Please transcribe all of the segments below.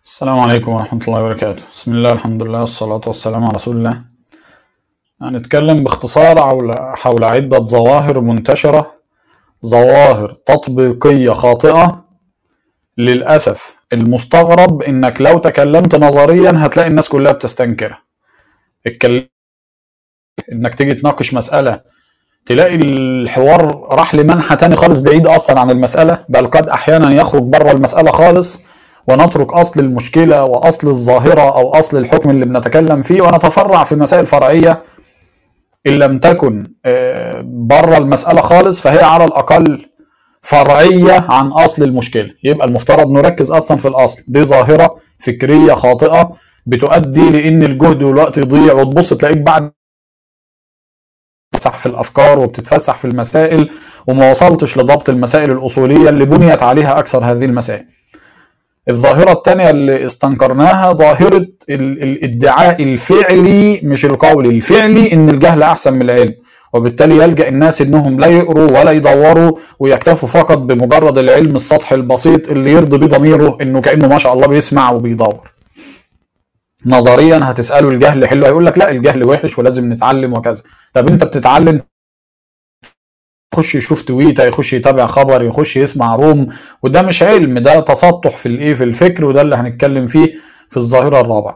السلام عليكم ورحمة الله وبركاته بسم الله الحمد لله والصلاة والسلام على رسول الله هنتكلم باختصار حول حول عدة ظواهر منتشرة ظواهر تطبيقية خاطئة للأسف المستغرب إنك لو تكلمت نظريا هتلاقي الناس كلها بتستنكرها اتكلم إنك تيجي تناقش مسألة تلاقي الحوار راح لمنحى تاني خالص بعيد أصلا عن المسألة بل قد أحيانا يخرج بره المسألة خالص ونترك أصل المشكلة وأصل الظاهرة أو أصل الحكم اللي بنتكلم فيه ونتفرع في مسائل فرعية إن لم تكن آه، بره المسألة خالص فهي على الأقل فرعية عن أصل المشكلة يبقى المفترض نركز أصلا في الأصل دي ظاهرة فكرية خاطئة بتؤدي لأن الجهد والوقت يضيع وتبص تلاقيك بعد بتتفسح في الافكار وبتتفسح في المسائل وما وصلتش لضبط المسائل الاصوليه اللي بنيت عليها اكثر هذه المسائل. الظاهره الثانيه اللي استنكرناها ظاهره ال- الادعاء الفعلي مش القولي الفعلي ان الجهل احسن من العلم وبالتالي يلجا الناس انهم لا يقروا ولا يدوروا ويكتفوا فقط بمجرد العلم السطحي البسيط اللي يرضي بيه ضميره انه كانه ما شاء الله بيسمع وبيدور. نظريا هتساله الجهل حلو هيقول لك لا الجهل وحش ولازم نتعلم وكذا طب انت بتتعلم يخش يشوف تويتر يخش يتابع خبر يخش يسمع روم وده مش علم ده تسطح في الايه في الفكر وده اللي هنتكلم فيه في الظاهره الرابعه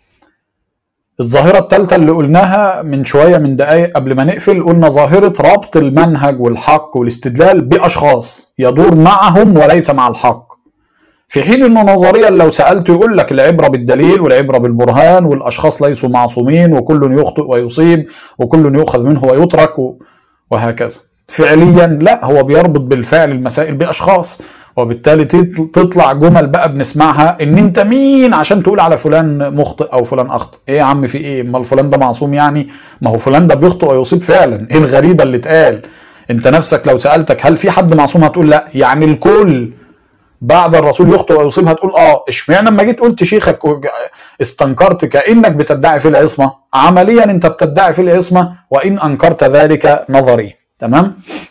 الظاهرة الثالثة اللي قلناها من شوية من دقايق قبل ما نقفل قلنا ظاهرة ربط المنهج والحق والاستدلال بأشخاص يدور معهم وليس مع الحق في حين انه نظريا لو سالته يقول لك العبره بالدليل والعبره بالبرهان والاشخاص ليسوا معصومين وكل يخطئ ويصيب وكل يؤخذ منه ويترك و- وهكذا. فعليا لا هو بيربط بالفعل المسائل باشخاص وبالتالي تط- تطلع جمل بقى بنسمعها ان انت مين عشان تقول على فلان مخطئ او فلان اخطئ ايه يا عم في ايه امال فلان ده معصوم يعني ما هو فلان ده بيخطئ ويصيب فعلا ايه الغريبه اللي اتقال انت نفسك لو سالتك هل في حد معصوم هتقول لا يعني الكل بعد الرسول يخطئ ويصيب هتقول اه اشمعنى لما جيت قلت شيخك وج- استنكرت كانك بتدعي في العصمه عمليا انت بتدعي في العصمه وان انكرت ذلك نظريا تمام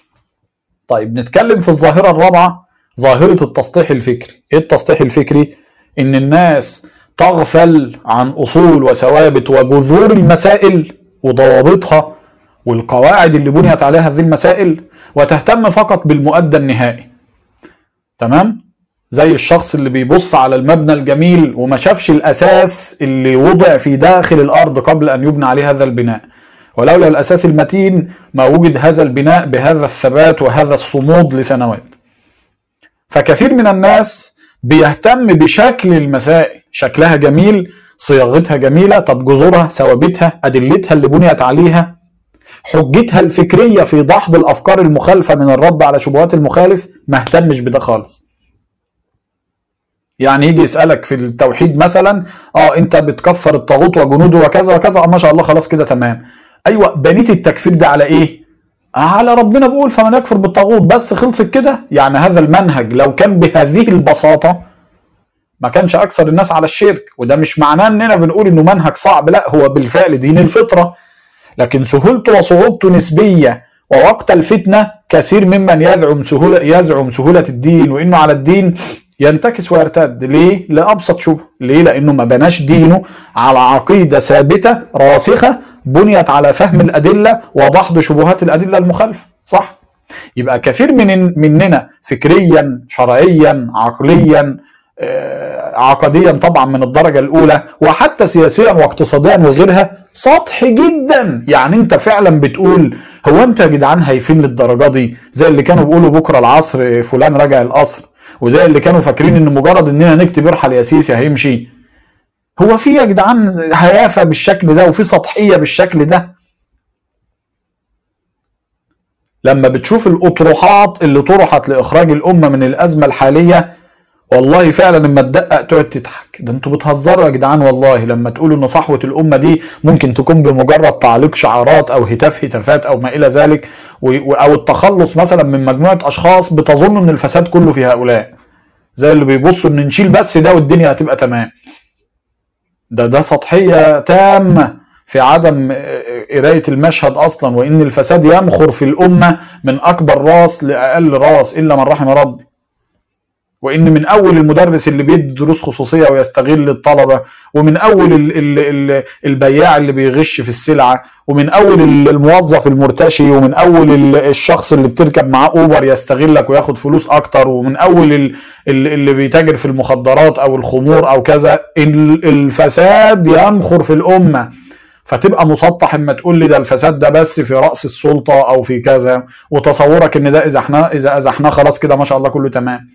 طيب نتكلم في الظاهره الرابعه ظاهره التسطيح الفكري ايه التسطيح الفكري ان الناس تغفل عن اصول وثوابت وجذور المسائل وضوابطها والقواعد اللي بنيت عليها هذه المسائل وتهتم فقط بالمؤدى النهائي تمام زي الشخص اللي بيبص على المبنى الجميل وما شافش الاساس اللي وضع في داخل الارض قبل ان يبنى عليه هذا البناء ولولا الاساس المتين ما وجد هذا البناء بهذا الثبات وهذا الصمود لسنوات فكثير من الناس بيهتم بشكل المسائل شكلها جميل صياغتها جميلة طب جذورها ثوابتها أدلتها اللي بنيت عليها حجتها الفكرية في دحض الأفكار المخالفة من الرد على شبهات المخالف ما اهتمش بده خالص يعني يجي يسألك في التوحيد مثلا اه انت بتكفر الطاغوت وجنوده وكذا وكذا اه ما شاء الله خلاص كده تمام ايوه بنيت التكفير ده على ايه على ربنا بيقول فمن يكفر بالطاغوت بس خلصت كده يعني هذا المنهج لو كان بهذه البساطة ما كانش اكثر الناس على الشرك وده مش معناه اننا بنقول انه منهج صعب لا هو بالفعل دين الفطرة لكن سهولته وصعوبته نسبية ووقت الفتنة كثير ممن يزعم سهولة يزعم سهولة الدين وإنه على الدين ينتكس ويرتد ليه؟ لأبسط شبهة ليه؟ لأنه ما بناش دينه على عقيدة ثابتة راسخة بنيت على فهم الأدلة وضحض شبهات الأدلة المخالفة صح؟ يبقى كثير من مننا فكريا شرعيا عقليا آه، عقديا طبعا من الدرجه الاولى وحتى سياسيا واقتصاديا وغيرها سطحي جدا يعني انت فعلا بتقول هو انت يا جدعان هايفين للدرجه دي زي اللي كانوا بيقولوا بكره العصر فلان رجع القصر وزي اللي كانوا فاكرين ان مجرد اننا نكتب ارحل يا سيسي هيمشي هو في يا جدعان هيافه بالشكل ده وفي سطحيه بالشكل ده لما بتشوف الاطروحات اللي طرحت لاخراج الامه من الازمه الحاليه والله فعلا لما تدقق تقعد تضحك ده انتوا بتهزروا يا جدعان والله لما تقولوا ان صحوه الامه دي ممكن تكون بمجرد تعليق شعارات او هتاف هتافات او ما الى ذلك و- و- او التخلص مثلا من مجموعه اشخاص بتظن ان الفساد كله في هؤلاء زي اللي بيبصوا ان نشيل بس ده والدنيا هتبقى تمام ده ده سطحيه تامه في عدم آه، قرايه المشهد اصلا وان الفساد ينخر في الامه من اكبر راس لاقل راس الا من رحم ربي وان من اول المدرس اللي بيدي دروس خصوصيه ويستغل الطلبه ومن اول ال ال ال البياع اللي بيغش في السلعه ومن اول الموظف المرتشي ومن اول الشخص اللي بتركب معاه اوبر يستغلك وياخد فلوس اكتر ومن اول اللي بيتاجر في المخدرات او الخمور او كذا الفساد ينخر في الامه فتبقى مسطح اما تقول لي ده الفساد ده بس في راس السلطه او في كذا وتصورك ان ده اذا احنا اذا ازحناه خلاص كده ما شاء الله كله تمام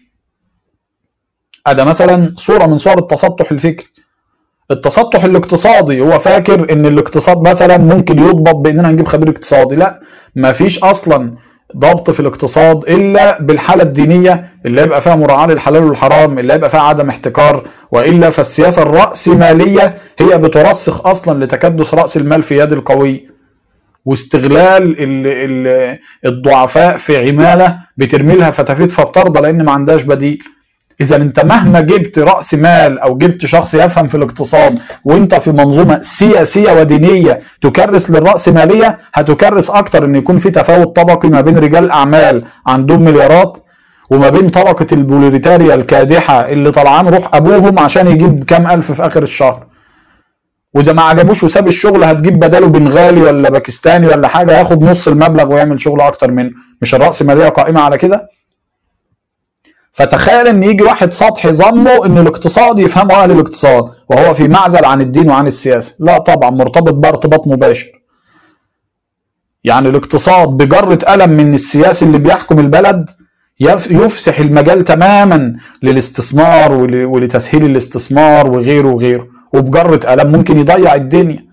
ده مثلا صوره من صور التسطح الفكري التسطح الاقتصادي هو فاكر ان الاقتصاد مثلا ممكن يضبط باننا نجيب خبير اقتصادي لا مفيش اصلا ضبط في الاقتصاد الا بالحاله الدينيه اللي يبقى فيها مراعاه للحلال والحرام اللي يبقى فيها عدم احتكار والا فالسياسه الراسماليه هي بترسخ اصلا لتكدس راس المال في يد القوي واستغلال الضعفاء في عماله بترمي لها فتافيت فبترضى لان ما عندهاش بديل اذا انت مهما جبت راس مال او جبت شخص يفهم في الاقتصاد وانت في منظومه سياسيه ودينيه تكرس للراسماليه هتكرس اكتر ان يكون في تفاوت طبقي ما بين رجال اعمال عندهم مليارات وما بين طبقه البوليتاريا الكادحه اللي طلعان روح ابوهم عشان يجيب كام الف في اخر الشهر واذا ما عجبوش وساب الشغل هتجيب بداله بنغالي ولا باكستاني ولا حاجه ياخد نص المبلغ ويعمل شغل اكتر منه مش الراسماليه قائمه على كده فتخيل ان يجي واحد سطحي ظنه ان الاقتصاد يفهمه اهل الاقتصاد وهو في معزل عن الدين وعن السياسه لا طبعا مرتبط بقى ارتباط مباشر يعني الاقتصاد بجرة قلم من السياسي اللي بيحكم البلد يفسح المجال تماما للاستثمار ولتسهيل الاستثمار وغيره وغيره وبجرة قلم ممكن يضيع الدنيا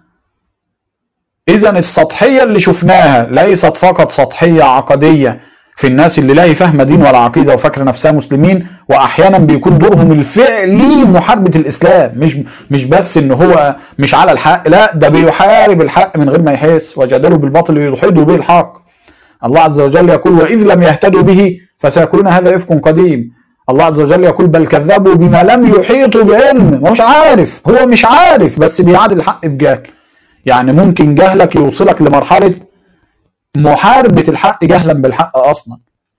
اذا السطحية اللي شفناها ليست فقط سطحية عقدية في الناس اللي لا يفهم دين ولا عقيده وفاكره نفسها مسلمين واحيانا بيكون دورهم الفعلي محاربه الاسلام مش مش بس ان هو مش على الحق لا ده بيحارب الحق من غير ما يحس وجادلوا بالباطل ليدحضوا به الحق الله عز وجل يقول واذ لم يهتدوا به فسيقولون هذا افك قديم الله عز وجل يقول بل كذبوا بما لم يحيطوا بعلم ما هوش عارف هو مش عارف بس بيعادل الحق بجهل يعني ممكن جهلك يوصلك لمرحله محاربة الحق جهلا بالحق أصلا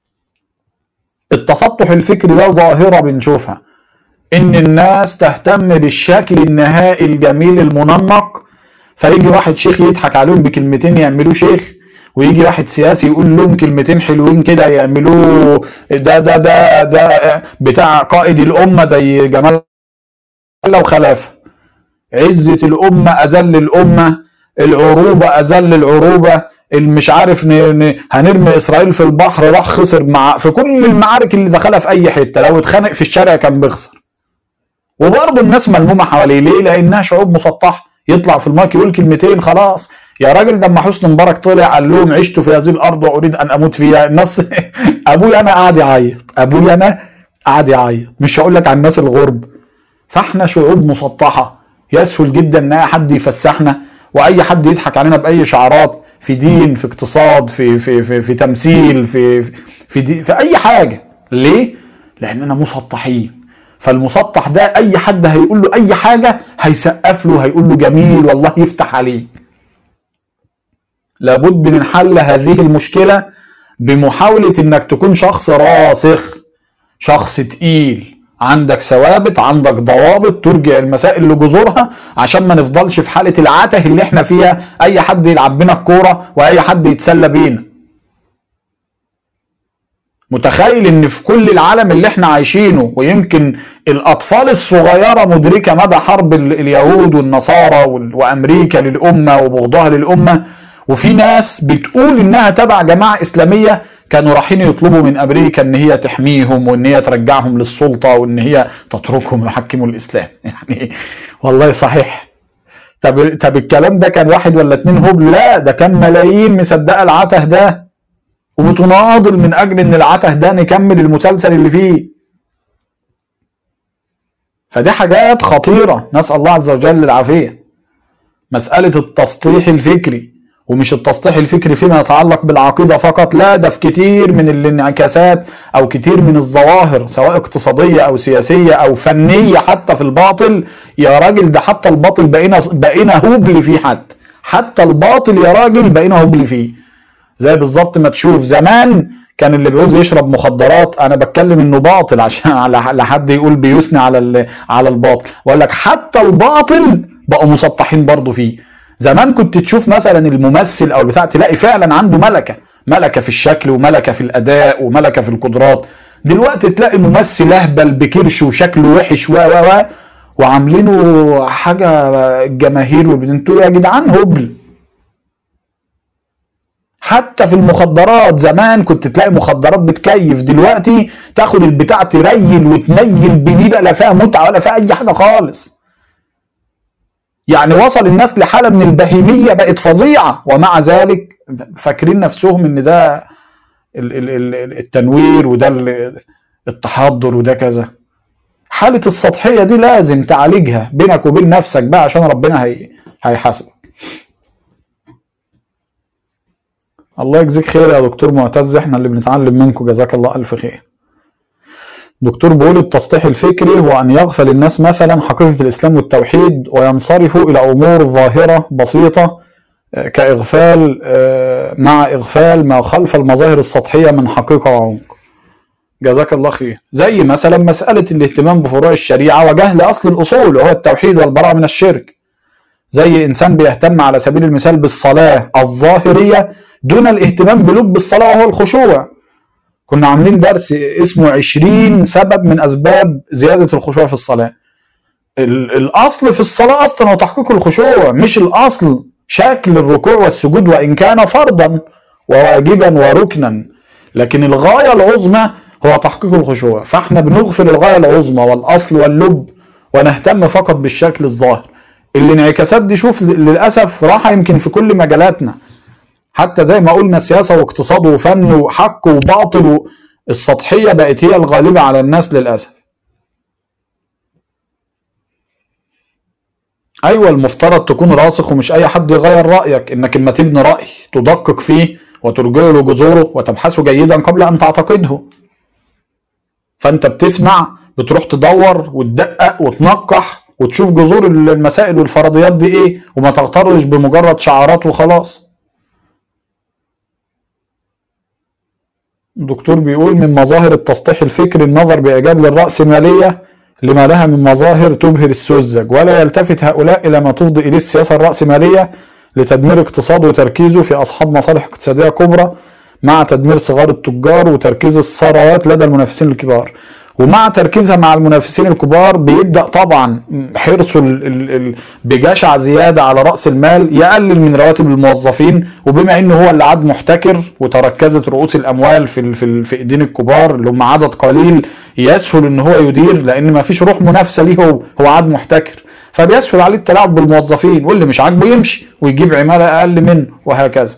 التسطح الفكري ده ظاهرة بنشوفها إن الناس تهتم بالشكل النهائي الجميل المنمق فيجي واحد شيخ يضحك عليهم بكلمتين يعملوه شيخ ويجي واحد سياسي يقول لهم كلمتين حلوين كده يعملوه ده ده ده ده بتاع قائد الأمة زي جمال وخلافة عزة الأمة أذل الأمة العروبة أذل العروبة مش عارف هنرمي اسرائيل في البحر راح خسر مع في كل المعارك اللي دخلها في اي حته لو اتخانق في الشارع كان بيخسر وبرضه الناس ملمومه حواليه ليه؟ لانها شعوب مسطحه يطلع في المايك يقول كلمتين خلاص يا راجل لما حسني مبارك طلع قال لهم عشت في هذه الارض واريد ان اموت فيها الناس ابويا انا قاعد يعيط ابويا انا قاعد يعيط مش هقول لك عن الناس الغرب فاحنا شعوب مسطحه يسهل جدا ان اي حد يفسحنا واي حد يضحك علينا باي شعارات في دين في اقتصاد في في في, في تمثيل في في دي في اي حاجه ليه لاننا مسطحين فالمسطح ده اي حد هيقول له اي حاجه هيسقف له هيقول له جميل والله يفتح عليك لابد من حل هذه المشكله بمحاوله انك تكون شخص راسخ شخص تقيل عندك ثوابت عندك ضوابط ترجع المسائل لجذورها عشان ما نفضلش في حاله العته اللي احنا فيها اي حد يلعب بينا الكوره واي حد يتسلى بينا متخيل ان في كل العالم اللي احنا عايشينه ويمكن الاطفال الصغيره مدركه مدى حرب اليهود والنصارى وامريكا للامه وبغضها للامه وفي ناس بتقول انها تبع جماعه اسلاميه كانوا رايحين يطلبوا من امريكا ان هي تحميهم وان هي ترجعهم للسلطه وان هي تتركهم يحكموا الاسلام يعني والله صحيح طب طب الكلام ده كان واحد ولا اتنين هبل لا ده كان ملايين مصدقه العته ده وبتناضل من اجل ان العته ده نكمل المسلسل اللي فيه فدي حاجات خطيره نسال الله عز وجل العافيه مساله التسطيح الفكري ومش التسطيح الفكري فيما يتعلق بالعقيده فقط لا ده في كتير من الانعكاسات او كتير من الظواهر سواء اقتصاديه او سياسيه او فنيه حتى في الباطل يا راجل ده حتى الباطل بقينا بقينا هبل فيه حتى حتى الباطل يا راجل بقينا هبل فيه زي بالظبط ما تشوف زمان كان اللي بيعوز يشرب مخدرات انا بتكلم انه باطل عشان على حد يقول بيثني على على الباطل واقول لك حتى الباطل بقوا مسطحين برضه فيه زمان كنت تشوف مثلا الممثل او البتاع تلاقي فعلا عنده ملكه ملكه في الشكل وملكه في الاداء وملكه في القدرات دلوقتي تلاقي ممثل اهبل بكرش وشكله وحش و و و وعاملينه حاجه الجماهير انتوا يا جدعان هبل حتى في المخدرات زمان كنت تلاقي مخدرات بتكيف دلوقتي تاخد البتاع تريل وتنيل بنيله لا فيها متعه ولا فيها اي حاجه خالص يعني وصل الناس لحاله من البهيميه بقت فظيعه ومع ذلك فاكرين نفسهم ان ده التنوير وده التحضر وده كذا حاله السطحيه دي لازم تعالجها بينك وبين نفسك بقى عشان ربنا هي هيحاسبك الله يجزيك خير يا دكتور معتز احنا اللي بنتعلم منكم جزاك الله الف خير دكتور بيقول التسطيح الفكري هو ان يغفل الناس مثلا حقيقه الاسلام والتوحيد وينصرفوا الى امور ظاهره بسيطه آه، كاغفال آه، مع اغفال ما خلف المظاهر السطحيه من حقيقه وعمق جزاك الله خير زي مثلا مساله الاهتمام بفروع الشريعه وجهل اصل الاصول وهو التوحيد والبراءه من الشرك زي انسان بيهتم على سبيل المثال بالصلاه الظاهريه دون الاهتمام بلب الصلاة وهو الخشوع كنا عاملين درس اسمه 20 سبب من أسباب زيادة الخشوع في الصلاة الأصل في الصلاة أصلا هو تحقيق الخشوع مش الأصل شكل الركوع والسجود وإن كان فرضا وواجبا وركنا لكن الغاية العظمى هو تحقيق الخشوع فاحنا بنغفل الغاية العظمى والأصل واللب ونهتم فقط بالشكل الظاهر الانعكاسات دي شوف للأسف راحة يمكن في كل مجالاتنا حتى زي ما قلنا سياسة واقتصاد وفن وحق وباطل السطحية بقت هي الغالبة على الناس للأسف أيوة المفترض تكون راسخ ومش أي حد يغير رأيك إنك إما تبني رأي تدقق فيه وترجع له جذوره وتبحثه جيدا قبل أن تعتقده فأنت بتسمع بتروح تدور وتدقق وتنقح وتشوف جذور المسائل والفرضيات دي ايه وما تغترش بمجرد شعارات وخلاص الدكتور بيقول من مظاهر التسطيح الفكري النظر بإعجاب للرأسمالية لما لها من مظاهر تبهر السذج ولا يلتفت هؤلاء إلى ما تفضي إليه السياسة الرأسمالية لتدمير اقتصاده وتركيزه في أصحاب مصالح اقتصادية كبرى مع تدمير صغار التجار وتركيز الثروات لدى المنافسين الكبار ومع تركيزها مع المنافسين الكبار بيبدا طبعا حرصه بجشع زياده على راس المال يقلل من رواتب الموظفين وبما انه هو اللي عاد محتكر وتركزت رؤوس الاموال في في, في ايدين الكبار اللي هم عدد قليل يسهل ان هو يدير لان ما فيش روح منافسه ليه هو هو عاد محتكر فبيسهل عليه التلاعب بالموظفين واللي مش عاجبه يمشي ويجيب عماله اقل منه وهكذا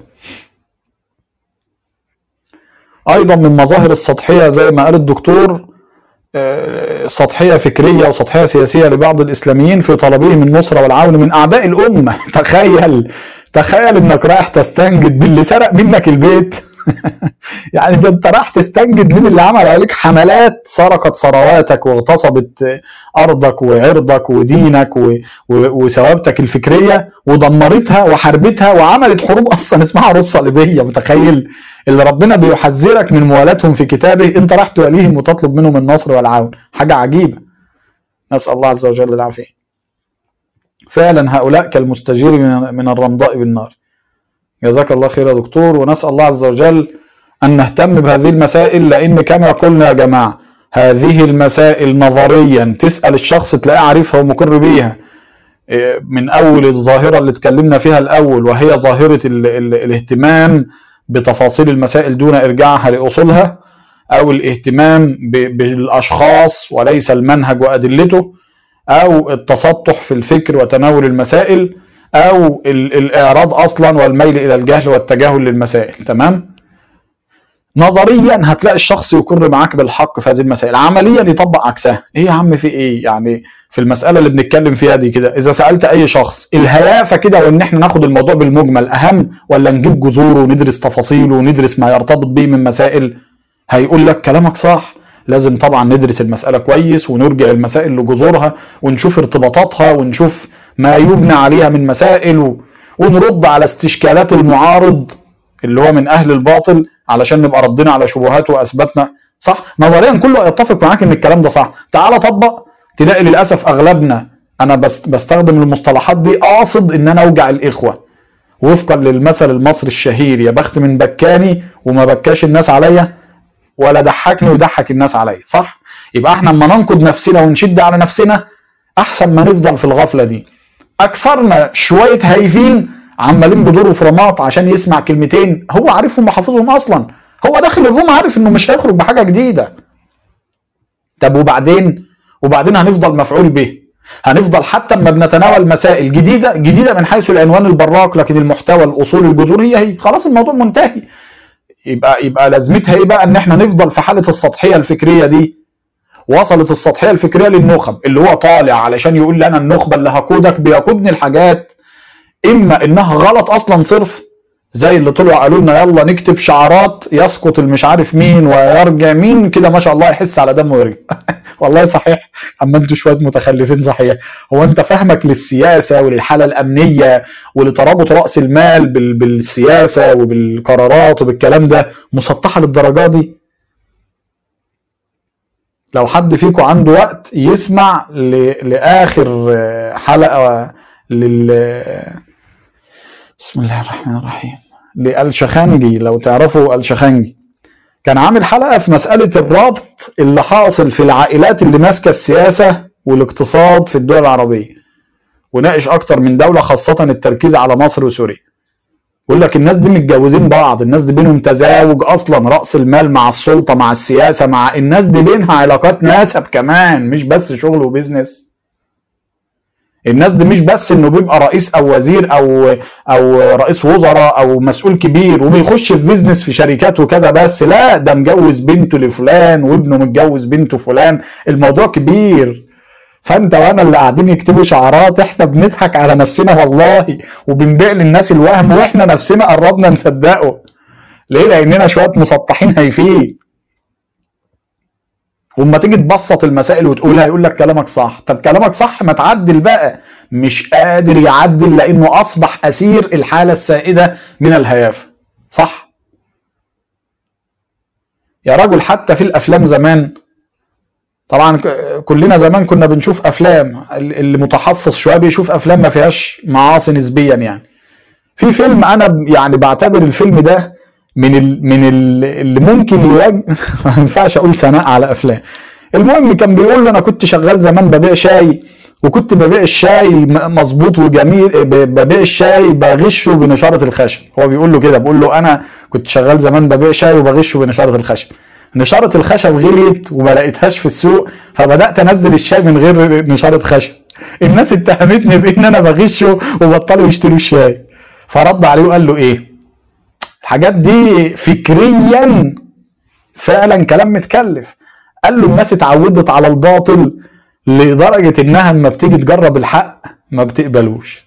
ايضا من مظاهر السطحيه زي ما قال الدكتور سطحيه فكريه وسطحيه سياسيه لبعض الاسلاميين في طلبهم النصره والعون من اعداء الامه تخيل تخيل انك رايح تستنجد باللي سرق منك البيت يعني ده انت راح تستنجد من اللي عمل عليك حملات سرقت ثرواتك واغتصبت ارضك وعرضك ودينك وثوابتك الفكريه ودمرتها وحربتها وعملت حروب اصلا اسمها حروب صليبيه متخيل اللي ربنا بيحذرك من موالاتهم في كتابه انت راح تواليهم وتطلب منهم النصر والعون حاجه عجيبه نسال الله عز وجل العافيه فعلا هؤلاء كالمستجير من الرمضاء بالنار جزاك الله خير يا دكتور ونسال الله عز وجل ان نهتم بهذه المسائل لان كما قلنا يا جماعه هذه المسائل نظريا تسال الشخص تلاقيه عارفها ومقر بيها إيه، من اول الظاهره اللي اتكلمنا فيها الاول وهي ظاهره ال ال الاهتمام بتفاصيل المسائل دون ارجاعها لاصولها او الاهتمام بالاشخاص وليس المنهج وادلته او التسطح في الفكر وتناول المسائل او الاعراض اصلا والميل الى الجهل والتجاهل للمسائل تمام نظريا هتلاقي الشخص يقر معاك بالحق في هذه المسائل عمليا يطبق عكسها ايه يا عم في ايه يعني في المساله اللي بنتكلم فيها دي كده اذا سالت اي شخص الهيافه كده وان احنا ناخد الموضوع بالمجمل اهم ولا نجيب جذوره وندرس تفاصيله وندرس ما يرتبط به من مسائل هيقول لك كلامك صح لازم طبعا ندرس المساله كويس ونرجع المسائل لجذورها ونشوف ارتباطاتها ونشوف ما يبنى عليها من مسائل ونرد على استشكالات المعارض اللي هو من اهل الباطل علشان نبقى ردينا على شبهات واثبتنا صح نظريا كله يتفق معاك ان الكلام ده صح تعال طبق تلاقي للاسف اغلبنا انا بس بستخدم المصطلحات دي قاصد ان انا اوجع الاخوه وفقا للمثل المصري الشهير يا بخت من بكاني وما بكاش الناس عليا ولا ضحكني ويضحك الناس عليا صح يبقى احنا اما ننقد نفسنا ونشد على نفسنا احسن ما نفضل في الغفله دي اكثرنا شويه هايفين عمالين بدور وفرامات عشان يسمع كلمتين هو عارفهم وحافظهم اصلا هو داخل الروم عارف انه مش هيخرج بحاجه جديده طب وبعدين وبعدين هنفضل مفعول به هنفضل حتى اما بنتناول مسائل جديده جديده من حيث العنوان البراق لكن المحتوى الاصول الجذور هي هي خلاص الموضوع منتهي يبقى يبقى لازمتها ايه بقى ان احنا نفضل في حاله السطحيه الفكريه دي وصلت السطحيه الفكريه للنخب اللي هو طالع علشان يقول لي انا النخبه اللي هقودك بيقودني الحاجات اما انها غلط اصلا صرف زي اللي طلعوا قالوا لنا يلا نكتب شعارات يسقط المش عارف مين ويرجع مين كده ما شاء الله يحس على دمه ويرجع والله صحيح اما انتوا شويه متخلفين صحيح هو انت فهمك للسياسه وللحاله الامنيه ولترابط راس المال بال- بالسياسه وبالقرارات وبالكلام ده مسطحه للدرجه دي لو حد فيكم عنده وقت يسمع ل- لاخر حلقه لل بسم الله الرحمن الرحيم للشخنجي لو تعرفوا الشخنجي كان عامل حلقه في مساله الربط اللي حاصل في العائلات اللي ماسكه السياسه والاقتصاد في الدول العربيه وناقش اكتر من دوله خاصه التركيز على مصر وسوريا يقول لك الناس دي متجوزين بعض الناس دي بينهم تزاوج اصلا راس المال مع السلطه مع السياسه مع الناس دي بينها علاقات نسب كمان مش بس شغل وبزنس الناس دي مش بس انه بيبقى رئيس او وزير او او رئيس وزراء او مسؤول كبير وبيخش في بيزنس في شركات وكذا بس لا ده مجوز بنته لفلان وابنه متجوز بنته فلان الموضوع كبير فانت وانا اللي قاعدين يكتبوا شعارات احنا بنضحك على نفسنا والله وبنبيع للناس الوهم واحنا نفسنا قربنا نصدقه ليه لاننا شويه مسطحين هايفين وما تيجي تبسط المسائل وتقولها يقول لك كلامك صح طب كلامك صح ما تعدل بقى مش قادر يعدل لانه اصبح اسير الحاله السائده من الهيافه صح يا رجل حتى في الافلام زمان طبعا ك- كلنا زمان كنا بنشوف افلام اللي متحفظ شويه بيشوف افلام ما فيهاش معاصي نسبيا يعني في فيلم انا ب- يعني بعتبر الفيلم ده من ال من ال اللي ممكن يواجه ما ينفعش اقول ثناء على افلام المهم كان بيقول له انا كنت شغال زمان ببيع شاي وكنت ببيع الشاي م- مظبوط وجميل ب- ببيع الشاي بغشه بنشاره الخشب هو بيقول له كده بيقول له انا كنت شغال زمان ببيع شاي وبغشه بنشاره الخشب نشاره الخشب غليت وما لقيتهاش في السوق فبدات انزل الشاي من غير نشاره خشب الناس اتهمتني بان انا بغشه وبطلوا يشتروا الشاي فرد عليه وقال له ايه الحاجات دي فكريا فعلا كلام متكلف قال له الناس اتعودت على الباطل لدرجة انها لما بتيجي تجرب الحق ما بتقبلوش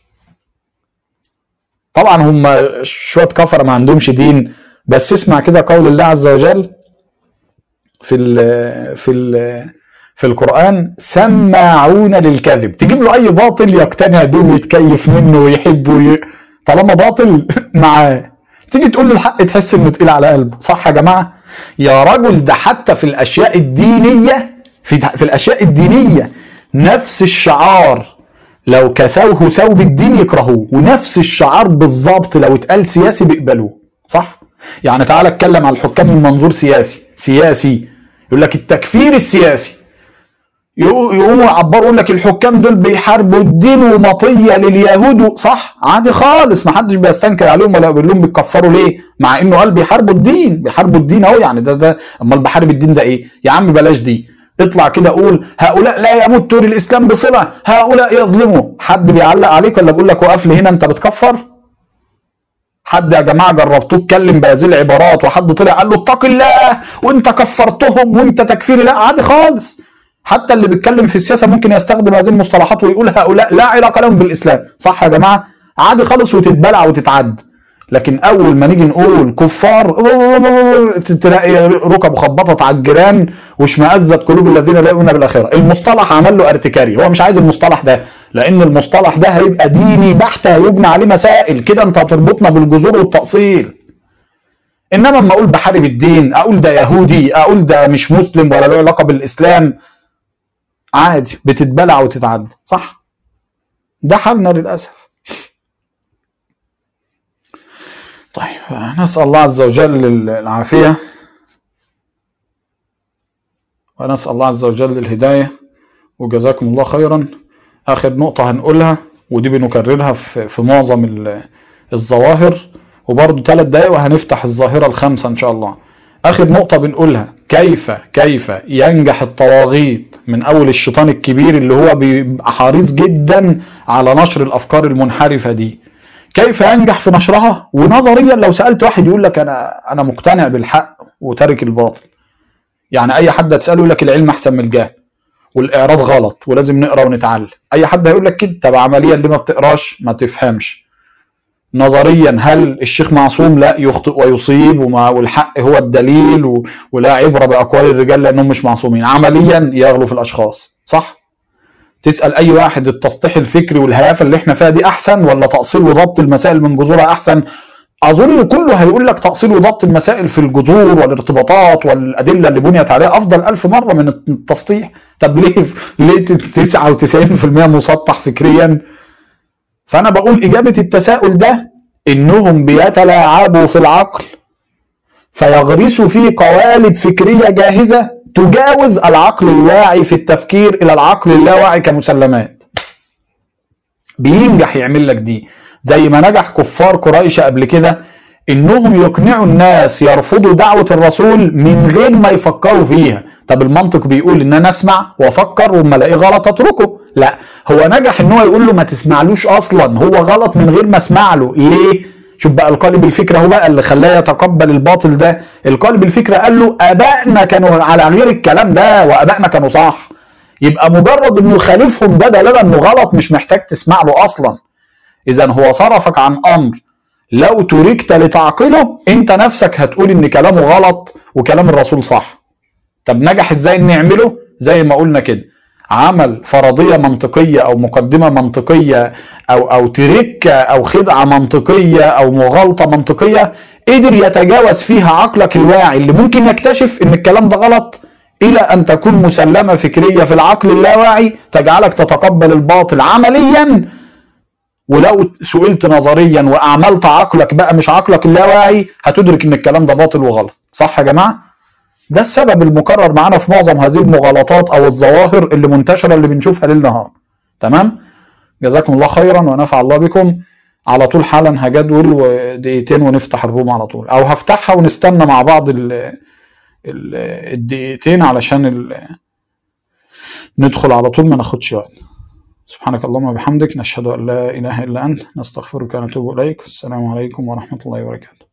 طبعا هم شوية كفرة ما عندهمش دين بس اسمع كده قول الله عز وجل في ال في ال في القرآن سماعون للكذب تجيب له أي باطل يقتنع بيه ويتكيف منه ويحبه وي... طالما باطل معاه تيجي تقول له الحق تحس انه تقيل على قلبه صح يا جماعة يا رجل ده حتى في الأشياء الدينية في في الأشياء الدينية نفس الشعار لو كسوه ثوب الدين يكرهوه ونفس الشعار بالظبط لو اتقال سياسي بيقبلوه صح يعني تعالى اتكلم على الحكام من منظور سياسي سياسي يقول لك التكفير السياسي يقوموا يعبروا يقول لك الحكام دول بيحاربوا الدين ومطيه لليهود صح عادي خالص ما حدش بيستنكر عليهم ولا بيقول لهم بيكفروا ليه مع انه قال بيحاربوا الدين بيحاربوا الدين اهو يعني ده ده امال بحارب الدين ده ايه يا عم بلاش دي اطلع كده قول هؤلاء لا يمت للاسلام بصله هؤلاء يظلموا حد بيعلق عليك ولا بيقول لك وقف لي هنا انت بتكفر حد يا جماعه جربتوه اتكلم بهذه العبارات وحد طلع قال له اتق الله وانت كفرتهم وانت تكفيري لا عادي خالص حتى اللي بيتكلم في السياسه ممكن يستخدم هذه المصطلحات ويقول هؤلاء لا علاقه لهم بالاسلام صح يا جماعه عادي خالص وتتبلع وتتعد لكن اول ما نيجي نقول كفار تلاقي ركب خبطت على الجيران واشمئزت قلوب الذين لا يؤمنون بالاخره المصطلح عمل له ارتكاري هو مش عايز المصطلح ده لان المصطلح ده هيبقى ديني بحت هيبنى عليه مسائل كده انت هتربطنا بالجذور والتاصيل انما اما اقول بحارب الدين اقول ده يهودي اقول ده مش مسلم ولا له علاقه بالاسلام عادي بتتبلع وتتعدى صح ده حالنا للاسف طيب نسال الله عز وجل العافيه ونسال الله عز وجل الهدايه وجزاكم الله خيرا اخر نقطه هنقولها ودي بنكررها في, في معظم ال- الظواهر وبرضه ثلاث دقايق وهنفتح الظاهره الخامسه ان شاء الله اخر نقطه بنقولها كيف كيف ينجح الطواغيت من اول الشيطان الكبير اللي هو بيبقى حريص جدا على نشر الافكار المنحرفه دي كيف ينجح في نشرها ونظريا لو سالت واحد يقول لك انا انا مقتنع بالحق وتارك الباطل يعني اي حد تساله يقول لك العلم احسن من الجهل والاعراض غلط ولازم نقرا ونتعلم اي حد هيقول لك كده طب عمليا ليه ما بتقراش ما تفهمش نظريا هل الشيخ معصوم لا يخطئ ويصيب وما والحق هو الدليل و... ولا عبره باقوال الرجال لانهم مش معصومين عمليا يغلو في الاشخاص صح تسال اي واحد التسطيح الفكري والهيافه اللي احنا فيها دي احسن ولا تاصيل وضبط المسائل من جذورها احسن اظن كله هيقول لك تاصيل وضبط المسائل في الجذور والارتباطات والادله اللي بنيت عليها افضل ألف مره من التسطيح طب ليه ليه 99% مسطح فكريا فانا بقول اجابه التساؤل ده انهم بيتلاعبوا في العقل فيغرسوا فيه قوالب فكريه جاهزه تجاوز العقل الواعي في التفكير الى العقل اللاواعي كمسلمات بينجح يعمل لك دي زي ما نجح كفار قريش قبل كده انهم يقنعوا الناس يرفضوا دعوة الرسول من غير ما يفكروا فيها طب المنطق بيقول ان انا اسمع وافكر وما الاقيه غلط اتركه لا هو نجح ان هو يقول له ما تسمعلوش اصلا هو غلط من غير ما اسمع له ليه شوف بقى القالب الفكره هو بقى اللي خلاه يتقبل الباطل ده القالب الفكره قال له ابائنا كانوا على غير الكلام ده وابائنا كانوا صح يبقى مجرد انه يخالفهم ده دلاله انه غلط مش محتاج تسمع له اصلا اذا هو صرفك عن امر لو تركت لتعقله انت نفسك هتقول ان كلامه غلط وكلام الرسول صح طب نجح ازاي ان يعمله زي ما قلنا كده عمل فرضية منطقية أو مقدمة منطقية أو أو تركة أو خدعة منطقية أو مغالطة منطقية قدر يتجاوز فيها عقلك الواعي اللي ممكن يكتشف إن الكلام ده غلط إلى أن تكون مسلمة فكرية في العقل اللاواعي تجعلك تتقبل الباطل عمليا ولو سئلت نظريا وأعملت عقلك بقى مش عقلك اللاواعي هتدرك إن الكلام ده باطل وغلط صح يا جماعة؟ ده السبب المكرر معانا في معظم هذه المغالطات او الظواهر اللي منتشره اللي بنشوفها ليل نهار تمام جزاكم الله خيرا ونفع الله بكم على طول حالا هجدول ودقيقتين ونفتح الروم على طول او هفتحها ونستنى مع بعض ال ال الدقيقتين علشان ال ندخل على طول ما ناخدش وقت سبحانك اللهم وبحمدك نشهد ان لا اله الا انت نستغفرك ونتوب اليك السلام عليكم ورحمه الله وبركاته